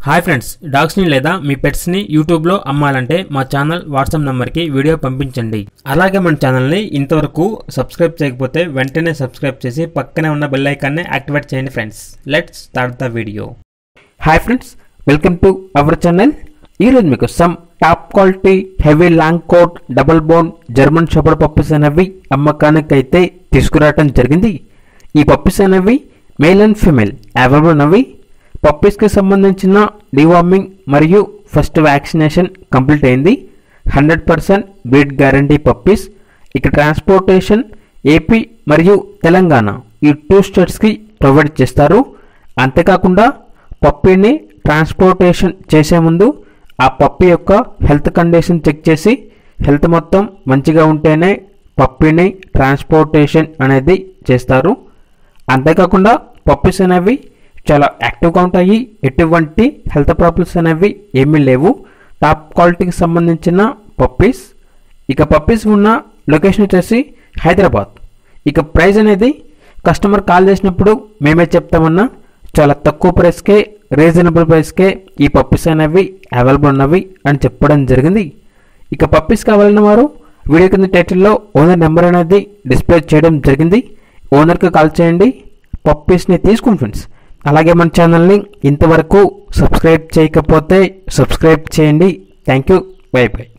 hi friends డాగ్స్ని లేదా మీ పెట్స్ని యూట్యూబ్లో అమ్మాలంటే మా ఛానల్ వాట్సాప్ నెంబర్కి వీడియో పంపించండి అలాగే మన ఛానల్ని ఇంతవరకు సబ్స్క్రైబ్ చేయకపోతే వెంటనే సబ్స్క్రైబ్ చేసి పక్కనే ఉన్న బెల్ ఐకాన్ని యాక్టివేట్ చేయండి friends let's start the video hi friends welcome to our channel ఈరోజు మీకు some top quality heavy long coat double bone German shepherd puppies అనేవి అమ్మకానికి అయితే తీసుకురావడం జరిగింది ఈ పప్పీస్ అనేవి మేల్ అండ్ ఫీమేల్ అవైలబుల్ ఉన్నవి పప్పీస్కి సంబంధించిన డివార్మింగ్ మరియు ఫస్ట్ వ్యాక్సినేషన్ కంప్లీట్ అయింది hundred percent breed guarantee puppies ఇక ట్రాన్స్పోర్టేషన్ ఏపీ మరియు తెలంగాణ ఈ టూ స్టేట్స్కి ప్రొవైడ్ చేస్తారు అంతేకాకుండా పప్పీని ట్రాన్స్పోర్టేషన్ చేసే ముందు ఆ పప్పీ యొక్క హెల్త్ కండిషన్ చెక్ చేసి హెల్త్ మొత్తం మంచిగా ఉంటేనే పప్పీని ట్రాన్స్పోర్టేషన్ అనేది చేస్తారు అంతేకాకుండా పప్పీస్ అనేవి చాలా యాక్టివ్గా ఉంటాయి ఎటువంటి హెల్త్ ప్రాబ్లమ్స్ అనేవి ఏమీ లేవు టాప్ క్వాలిటీకి సంబంధించిన పప్పీస్ ఇక పప్పీస్ ఉన్న లొకేషన్ వచ్చేసి హైదరాబాద్ ఇక ప్రైస్ అనేది కస్టమర్ కాల్ చేసినప్పుడు మేమే చెప్తామన్నా చాలా తక్కువ ప్రైస్కే రీజనబుల్ ప్రైస్కే ఈ పప్పీస్ అనేవి అవైలబుల్ ఉన్నవి అని చెప్పడం జరిగింది ఇక పప్పీస్ కావాలన్న వారు వీడియో కింద టైటిల్లో ఓనర్ నెంబర్ అనేది డిస్ప్లే చేయడం జరిగింది ఓనర్కి కాల్ చేయండి పప్పీస్ని తీసుకోండి ఫ్రెండ్స్ అలాగే మన ఛానల్ని ఇంతవరకు సబ్స్క్రైబ్ చేయకపోతే సబ్స్క్రైబ్ చేయండి థ్యాంక్ యూ బై బై